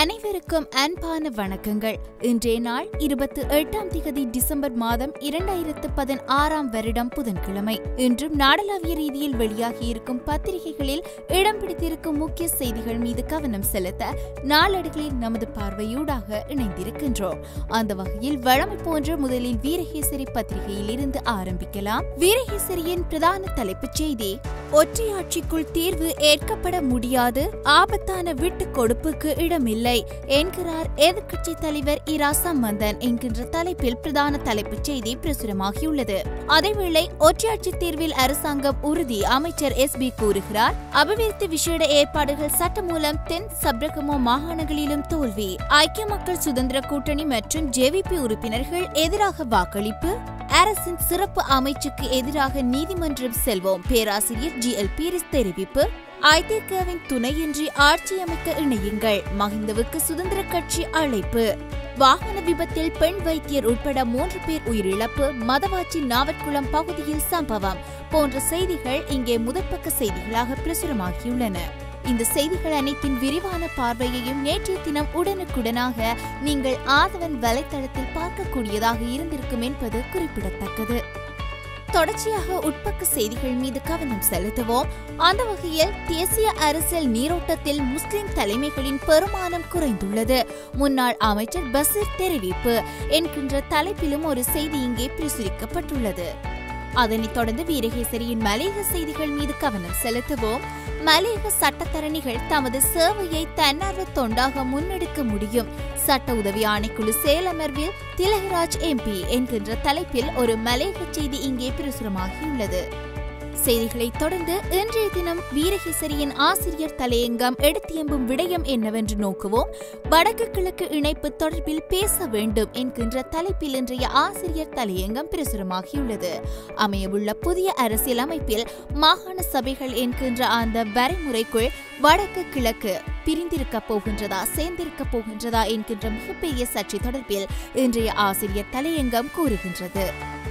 அனைவருக்கும் அன்பான வணக்கங்கள் இன்றைய நாள் இருபத்தி எட்டாம் திகதி டிசம்பர் மாதம் இரண்டாயிரத்து பதினாறாம் வருடம் புதன்கிழமை இன்றும் நாடளாவிய ரீதியில் வெளியாகியிருக்கும் பத்திரிகைகளில் இடம் பிடித்திருக்கும் முக்கிய செய்திகள் மீது கவனம் செலுத்த நாளேடுகளில் நமது பார்வையூடாக இணைந்திருக்கின்றோம் அந்த வகையில் வழமை போன்ற முதலில் வீரகேசரி பத்திரிகையில் இருந்து ஆரம்பிக்கலாம் வீரகேசரியின் பிரதான தலைப்புச் செய்தி ஒற்றையாட்சிக்குள் தீர்வு ஏற்கப்பட முடியாது ஆபத்தான விட்டுக் கொடுப்புக்கு இடமில்லை என்கிறார் எதிர்க்கட்சி தலைவர் இரா சம்பந்தன் என்கின்ற தலைப்பில் பிரதான தலைப்புச் செய்தி பிரசுரமாகியுள்ளது அதேவேளை ஒற்றையாட்சி தீர்வில் அரசாங்கம் உறுதி அமைச்சர் எஸ் பி கூறுகிறார் அபிவிருத்தி விசேட ஏற்பாடுகள் சட்டமூலம் தென் சப்ரகமோ மாகாணங்களிலும் தோல்வி ஐக்கிய மக்கள் சுதந்திர கூட்டணி மற்றும் ஜேவிபி உறுப்பினர்கள் எதிராக வாக்களிப்பு அரசின் சிறப்பு அமைச்சுக்கு எதிராக நீதிமன்றம் செல்வோம் பேராசிரியர் ஜி எல் பீரிஸ் தெரிவிப்பு ஐதேகவின் துணையின்றி ஆட்சி அமைக்க இணையுங்கள் மஹிந்தவுக்கு சுதந்திர கட்சி அழைப்பு வாகன விபத்தில் பெண் வைத்தியர் உட்பட மூன்று பேர் உயிரிழப்பு மதவாச்சி நாவற்குளம் பகுதியில் சம்பவம் போன்ற செய்திகள் இங்கே முதற்பக்க செய்திகளாக பிரசுரமாகியுள்ளன இந்த செய்திகள் அனைத்தின் விரிவான பார்வையையும் நேற்றைய தினம் உடனுக்குடனாக நீங்கள் ஆதவன் வலைத்தளத்தில் பார்க்கக்கூடியதாக இருந்திருக்கும் என்பது குறிப்பிடத்தக்கது தொடர்ச்சியாக உட்பக்க செய்திகள் மீது கவனம் செலுத்துவோம் அந்த வகையில் தேசிய அரசியல் நீரோட்டத்தில் முஸ்லிம் தலைமைகளின் பெருமானம் குறைந்துள்ளது முன்னாள் அமைச்சர் பசீர் தெரிவிப்பு என்கின்ற தலைப்பிலும் ஒரு செய்தி இங்கே பிரசுரிக்கப்பட்டுள்ளது அதனைத் தொடர்ந்து வீரகேசரியின் மலையக செய்திகள் மீது கவனம் செலுத்துவோம் மலையக சட்டத்தரணிகள் தமது சேவையை தன்னார்வ தொண்டாக முன்னெடுக்க முடியும் சட்ட உதவி ஆணைக்குழு செயலமர்வில் திலகராஜ் எம்பி என்கின்ற தலைப்பில் ஒரு மலையக செய்தி இங்கே பிரசுரமாகியுள்ளது செய்திகளை தொடர்ந்து இன்றைய தினம் வீரகேசரியின் ஆசிரியர் தலையங்கம் எடுத்தியம்பும் விடயம் என்னவென்று நோக்குவோம் வடக்கு கிழக்கு இணைப்பு தொடர்பில் பேச வேண்டும் என்கின்ற தலைப்பில் இன்றைய ஆசிரியர் தலையங்கம் பிரசுரமாகியுள்ளது அமையவுள்ள புதிய அரசியலமைப்பில் மாகாண சபைகள் என்கின்ற அந்த வரைமுறைக்குள் வடக்கு கிழக்கு பிரிந்திருக்க போகின்றதா சேர்ந்திருக்க போகின்றதா என்கின்ற மிகப்பெரிய சர்ச்சை தொடர்பில் இன்றைய ஆசிரியர் தலையங்கம் கூறுகின்றது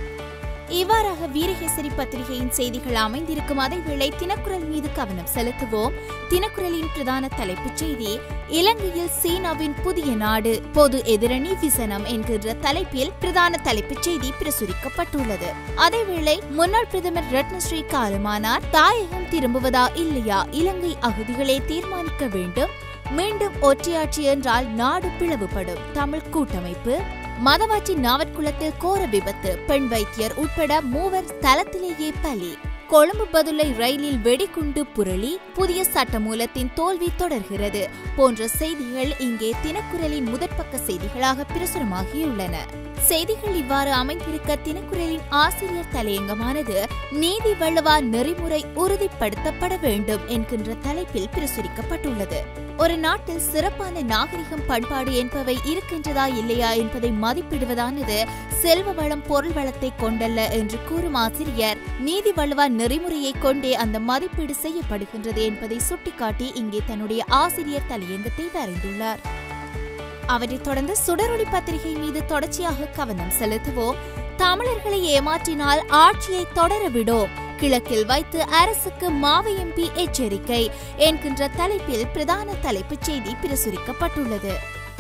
இவ்வாறாக வீரகேசரி பத்திரிகையின் செய்திகள் அமைந்திருக்கும் அதேவேளை தினக்குரல் மீது கவனம் செலுத்துவோம் தினக்குரலின் பிரதான தலைப்புச் செய்தி இலங்கையில் சீனாவின் புதிய நாடு பொது எதிரணி விசனம் என்கின்ற தலைப்பில் பிரதான தலைப்புச் செய்தி பிரசுரிக்கப்பட்டுள்ளது அதேவேளை முன்னாள் பிரதமர் ரத்னஸ்ரீ காலமானார் தாயகம் திரும்புவதா இல்லையா இலங்கை அகதிகளே தீர்மானிக்க வேண்டும் மீண்டும் ஒற்றையாட்சி என்றால் நாடு பிளவுபடும் தமிழ் கூட்டமைப்பு மதவாச்சி நாவற்குளத்தில் கோர விபத்து பெண் வைத்தியர் உட்பட மூவர் ஸ்தலத்திலேயே பலி கொழும்பு பதுளை ரயிலில் வெடிகுண்டு புரளி புதிய சட்டமூலத்தின் தோல்வி தொடர்கிறது போன்ற செய்திகள் இங்கே தினக்குரலின் முதற்பக்க செய்திகளாக பிரசுரமாகியுள்ளன செய்திகள் இவ்வாறு அமைந்திருக்க தினக்குரலின் ஆசிரியர் தலையங்கமானது நீதி வள்ளுவா நெறிமுறை உறுதிப்படுத்தப்பட வேண்டும் என்கின்ற தலைப்பில் பிரசுரிக்கப்பட்டுள்ளது ஒரு நாட்டில் சிறப்பான நாகரிகம் பண்பாடு என்பவை இருக்கின்றதா இல்லையா என்பதை மதிப்பிடுவதானது செல்வ வளம் பொருள் வளத்தை கொண்டல்ல என்று கூறும் ஆசிரியர் நீதி வள்ளுவா நெறிமுறையை கொண்டே அந்த மதிப்பீடு செய்யப்படுகின்றது என்பதை சுட்டிக்காட்டி இங்கே தன்னுடைய ஆசிரியர் தலையங்கத்தை வரைந்துள்ளார் அவரைத் தொடர்ந்து சுடரொளி பத்திரிகை மீது தொடர்ச்சியாக கவனம் செலுத்துவோம் தமிழர்களை ஏமாற்றினால் ஆட்சியை தொடர விடோம் கிழக்கில் வைத்து அரசுக்கு மாவை எம்பி எச்சரிக்கை என்கின்ற தலைப்பில் பிரதான தலைப்புச் செய்தி பிரசுரிக்கப்பட்டுள்ளது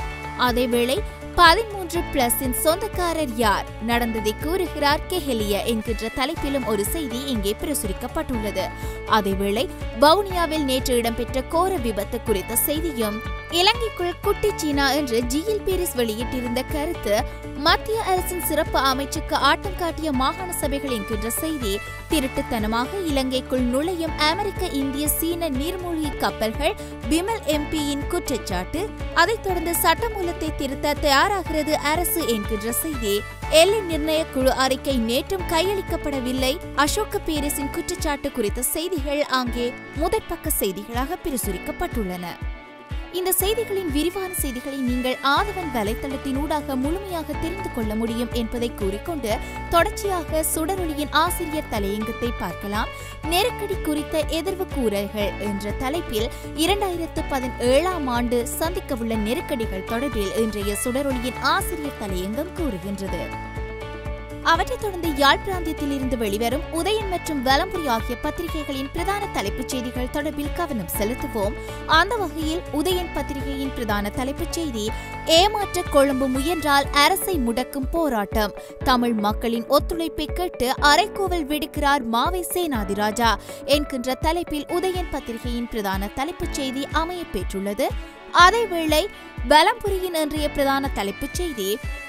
அதேவேளை பதிமூன்று பிளஸின் சொந்தக்காரர் யார் நடந்ததை கூறுகிறார் கெஹலிய என்கின்ற தலைப்பிலும் ஒரு செய்தி இங்கே பிரசுரிக்கப்பட்டுள்ளது அதேவேளை வவுனியாவில் நேற்று இடம்பெற்ற கோர விபத்து குறித்த செய்தியும் இலங்கைக்குள் குட்டி சீனா என்று ஜிஎல் பீரிஸ் வெளியிட்டிருந்த கருத்து மத்திய அரசின் சிறப்பு அமைச்சுக்கு ஆட்டம் காட்டிய மாகாண சபைகள் என்கின்ற செய்தி திருட்டுத்தனமாக இலங்கைக்குள் நுழையும் அமெரிக்க இந்திய சீன நீர்மூழ்கி கப்பல்கள் பிமல் எம்பியின் குற்றச்சாட்டு அதைத் தொடர்ந்து சட்டமூலத்தை திருத்த தயாராகிறது அரசு என்கின்ற செய்தி எல்லை நிர்ணய குழு அறிக்கை நேற்றும் கையளிக்கப்படவில்லை அசோக பேரிஸின் குற்றச்சாட்டு குறித்த செய்திகள் அங்கே முதற்பக்க செய்திகளாக பிரசுரிக்கப்பட்டுள்ளன இந்த செய்திகளின் விரிவான செய்திகளை நீங்கள் ஆதவன் வலைத்தளத்தினூடாக முழுமையாக தெரிந்து கொள்ள முடியும் என்பதை கூறிக்கொண்டு தொடர்ச்சியாக சுடரொளியின் ஆசிரியர் தலையங்கத்தை பார்க்கலாம் நெருக்கடி குறித்த எதிர்வு கூறல்கள் என்ற தலைப்பில் இரண்டாயிரத்து பதினேழாம் ஆண்டு சந்திக்கவுள்ள நெருக்கடிகள் தொடர்பில் இன்றைய சுடரொளியின் ஆசிரியர் தலையங்கம் கூறுகின்றது அவற்றைத் தொடர்ந்து யாழ் பிராந்தியத்தில் இருந்து வெளிவரும் உதயன் மற்றும் வலம்புரி ஆகிய பத்திரிகைகளின் பிரதான தலைப்புச் செய்திகள் தொடர்பில் கவனம் செலுத்துவோம் அந்த வகையில் உதயன் பத்திரிகையின் பிரதான தலைப்புச் செய்தி ஏமாற்ற கொழும்பு முயன்றால் அரசை முடக்கும் போராட்டம் தமிழ் மக்களின் ஒத்துழைப்பை கேட்டு அரைக்கோவல் விடுக்கிறார் மாவை சேனாதிராஜா என்கின்ற தலைப்பில் உதயன் பத்திரிகையின் பிரதான தலைப்புச் செய்தி அமையப் பெற்றுள்ளது அதேவேளை வலம்புரியின் இன்றைய பிரதான தலைப்புச் செய்தி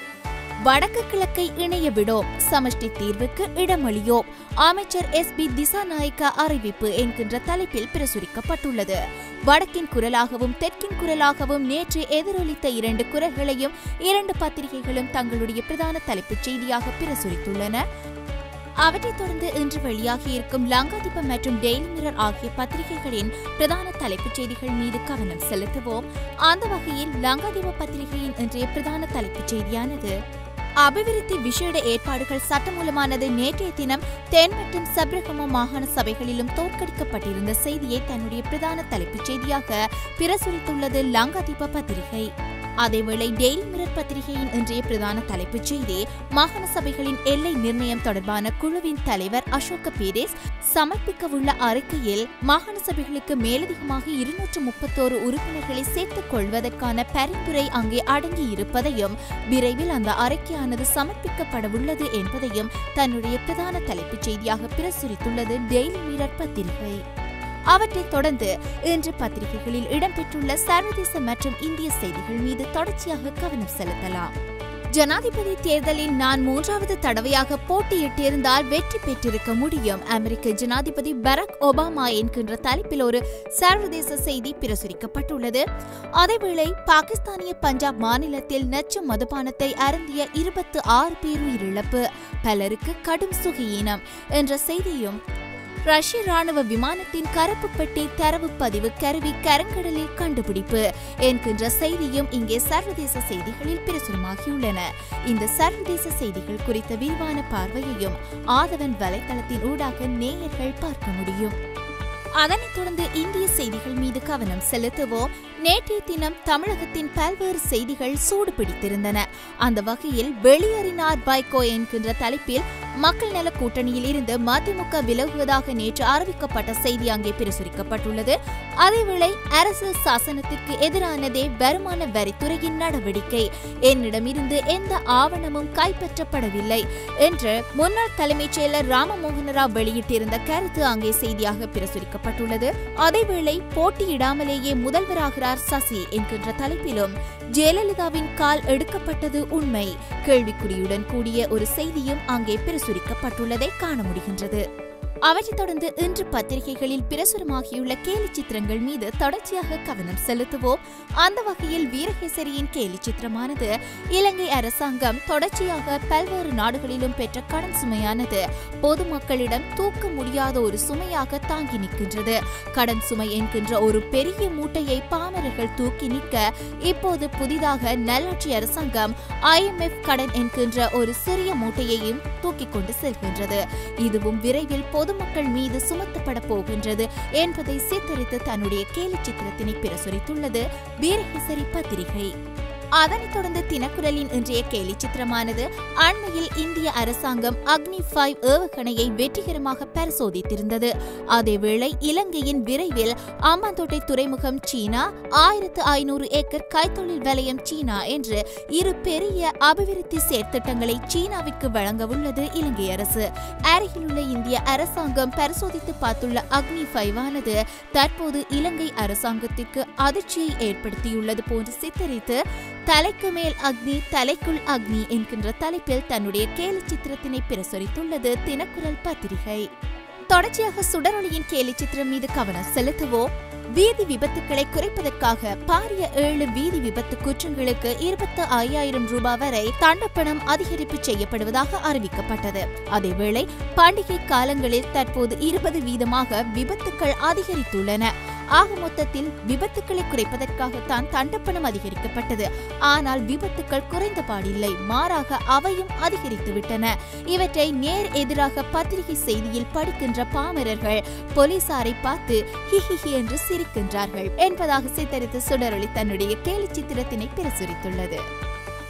வடக்கு கிழக்கை இணைய விடோம் சமஷ்டி தீர்வுக்கு இடமளியோம் அமைச்சர் எஸ் பி திசாநாயக்கா அறிவிப்பு என்கின்ற தலைப்பில் பிரசுரிக்கப்பட்டுள்ளது வடக்கின் குரலாகவும் தெற்கின் குரலாகவும் நேற்று எதிரொலித்த இரண்டு குரல்களையும் இரண்டு பத்திரிகைகளும் தங்களுடைய பிரதான தலைப்புச் செய்தியாக பிரசுரித்துள்ளன அவற்றைத் தொடர்ந்து இன்று வெளியாகியிருக்கும் லங்காதீபம் மற்றும் டெய்லி மிரர் ஆகிய பத்திரிகைகளின் பிரதான தலைப்புச் செய்திகள் மீது கவனம் செலுத்துவோம் அந்த வகையில் லங்காதீப பத்திரிகையின் இன்றைய பிரதான தலைப்புச் செய்தியானது அபிவிருத்தி விசேட ஏற்பாடுகள் சட்டமூலமானது நேற்றைய தினம் தென் மற்றும் சப்ரகம மாகாண சபைகளிலும் தோற்கடிக்கப்பட்டிருந்த செய்தியை தன்னுடைய பிரதான தலைப்புச் செய்தியாக பிரசுரித்துள்ளது லங்காதீப பத்திரிகை அதேவேளை டெய்லி மிரர் பத்திரிகையின் இன்றைய பிரதான தலைப்புச் செய்தி மாகாண சபைகளின் எல்லை நிர்ணயம் தொடர்பான குழுவின் தலைவர் அசோக பீரேஸ் சமர்ப்பிக்கவுள்ள அறிக்கையில் மாகாண சபைகளுக்கு மேலதிகமாக இருநூற்று முப்பத்தோரு உறுப்பினர்களை சேர்த்துக் கொள்வதற்கான பரிந்துரை அங்கே அடங்கியிருப்பதையும் விரைவில் அந்த அறிக்கையானது சமர்ப்பிக்கப்படவுள்ளது என்பதையும் தன்னுடைய பிரதான தலைப்புச் செய்தியாக பிரசுரித்துள்ளது டெய்லி மிரர் பத்திரிகை அவற்றைத் தொடர்ந்து இன்று பத்திரிகைகளில் இடம்பெற்றுள்ள சர்வதேச மற்றும் இந்திய செய்திகள் மீது தொடர்ச்சியாக கவனம் செலுத்தலாம் ஜனாதிபதி தேர்தலில் நான் மூன்றாவது தடவையாக போட்டியிட்டிருந்தால் வெற்றி பெற்றிருக்க முடியும் அமெரிக்க ஜனாதிபதி பராக் ஒபாமா என்கின்ற தலைப்பில் ஒரு சர்வதேச செய்தி பிரசுரிக்கப்பட்டுள்ளது அதேவேளை பாகிஸ்தானிய பஞ்சாப் மாநிலத்தில் நச்சு மதுபானத்தை அருந்திய இருபத்து ஆறு பேர் உயிரிழப்பு பலருக்கு கடும் சுகையீனம் என்ற செய்தியும் ரஷ்ய ராணுவ விமானத்தின் கருப்பு பெட்டி தரவு பதிவு கருவி கருங்கடலில் கண்டுபிடிப்பு என்கின்ற செய்தியும் இங்கே சர்வதேச செய்திகளில் பிரசுரமாகியுள்ளன இந்த சர்வதேச செய்திகள் குறித்த விரிவான பார்வையையும் ஆதவன் வலைத்தளத்தின் ஊடாக நேயர்கள் பார்க்க முடியும் அதனைத் தொடர்ந்து இந்திய செய்திகள் மீது கவனம் செலுத்துவோம் நேற்றைய தினம் தமிழகத்தின் பல்வேறு செய்திகள் சூடு பிடித்திருந்தன அந்த வகையில் வெளியேறினார் வைகோ என்கின்ற தலைப்பில் மக்கள் நல கூட்டணியில் இருந்து மதிமுக விலகுவதாக நேற்று அறிவிக்கப்பட்ட செய்தி அங்கே பிரசுரிக்கப்பட்டுள்ளது அதேவேளை அரசியல் சாசனத்திற்கு எதிரானதே வருமான வரித்துறையின் நடவடிக்கை என்னிடமிருந்து எந்த ஆவணமும் கைப்பற்றப்படவில்லை என்று முன்னாள் தலைமைச் செயலர் ராமமோகன ராவ் வெளியிட்டிருந்த கருத்து அங்கே செய்தியாக பிரசுரிக்கப்பட்டுள்ளது அதேவேளை போட்டியிடாமலேயே முதல்வராகிறார் சசி என்கின்ற தலைப்பிலும் ஜெயலலிதாவின் கால் எடுக்கப்பட்டது உண்மை கேள்விக்குறியுடன் கூடிய ஒரு செய்தியும் அங்கே பிரசுரிக்கப்பட்டுள்ளதை காண முடிகின்றது அவற்றைத் தொடர்ந்து இன்று பத்திரிகைகளில் பிரசுரமாகியுள்ள கேலி சித்திரங்கள் மீது தொடர்ச்சியாக கவனம் செலுத்துவோம் அந்த வகையில் வீரகேசரியின் கேலி சித்திரமானது இலங்கை அரசாங்கம் தொடர்ச்சியாக பல்வேறு நாடுகளிலும் பெற்ற கடன் சுமையானது பொதுமக்களிடம் தூக்க முடியாத ஒரு சுமையாக தாங்கி நிற்கின்றது கடன் சுமை என்கின்ற ஒரு பெரிய மூட்டையை பாமரர்கள் தூக்கி நிற்க இப்போது புதிதாக நல்லாட்சி அரசாங்கம் ஐஎம்எஃப் கடன் என்கின்ற ஒரு சிறிய மூட்டையையும் தூக்கிக் கொண்டு செல்கின்றது இதுவும் விரைவில் பொதுமக்கள் மீது சுமத்தப்பட போகின்றது என்பதை சித்தரித்து தன்னுடைய கேலி சித்திரத்தினை பிரசுரித்துள்ளது வீரகேசரி பத்திரிகை அதனைத் தொடர்ந்து தினக்குரலின் இன்றைய கேலி சித்திரமானது அண்மையில் இந்திய அரசாங்கம் அக்னி ஃபைவ் ஏவுகணையை வெற்றிகரமாக பரிசோதித்திருந்தது அதேவேளை இலங்கையின் விரைவில் ஆம்பாந்தோட்டை துறைமுகம் சீனா ஆயிரத்து ஐநூறு ஏக்கர் கைத்தொழில் வலயம் சீனா என்று இரு பெரிய அபிவிருத்தி செயற்திட்டங்களை சீனாவிற்கு வழங்க உள்ளது இலங்கை அரசு அருகிலுள்ள இந்திய அரசாங்கம் பரிசோதித்து பார்த்துள்ள அக்னி ஃபைவ் ஆனது தற்போது இலங்கை அரசாங்கத்திற்கு அதிர்ச்சியை ஏற்படுத்தியுள்ளது போன்று சித்தரித்து தலைக்கு மேல் அக்னி தலைக்குள் அக்னி என்கின்ற தலைப்பில் தன்னுடைய கேலி சித்திரத்தினை பிரசுரித்துள்ளது தினக்குரல் பத்திரிகை தொடர்ச்சியாக சுடரொளியின் கேலி சித்திரம் மீது கவனம் செலுத்துவோம் வீதி விபத்துக்களை குறைப்பதற்காக பாரிய ஏழு வீதி விபத்து குற்றங்களுக்கு இருபத்து ஐயாயிரம் ரூபாய் வரை தண்டப்பணம் அதிகரிப்பு செய்யப்படுவதாக அறிவிக்கப்பட்டது அதேவேளை பண்டிகை காலங்களில் தற்போது இருபது வீதமாக விபத்துக்கள் அதிகரித்துள்ளன ஆக மொத்தத்தில் விபத்துக்களை குறைப்பதற்காகத்தான் தண்டப்பணம் அதிகரிக்கப்பட்டது ஆனால் விபத்துக்கள் குறைந்த பாடில்லை மாறாக அவையும் அதிகரித்துவிட்டன இவற்றை நேர் எதிராக பத்திரிகை செய்தியில் படிக்கின்ற பாமரர்கள் போலீசாரை பார்த்து ஹிஹிஹி என்று சிரிக்கின்றார்கள் என்பதாக சித்தரித்து சுடரொளி தன்னுடைய கேலி சித்திரத்தினை பிரசுரித்துள்ளது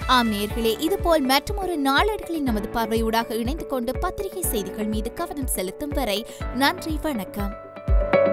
ஆம் நேர்களே இதுபோல் மற்றொரு நாளேடுகளில் நமது பார்வையூடாக இணைந்து கொண்டு பத்திரிகை செய்திகள் மீது கவனம் செலுத்தும் வரை நன்றி வணக்கம்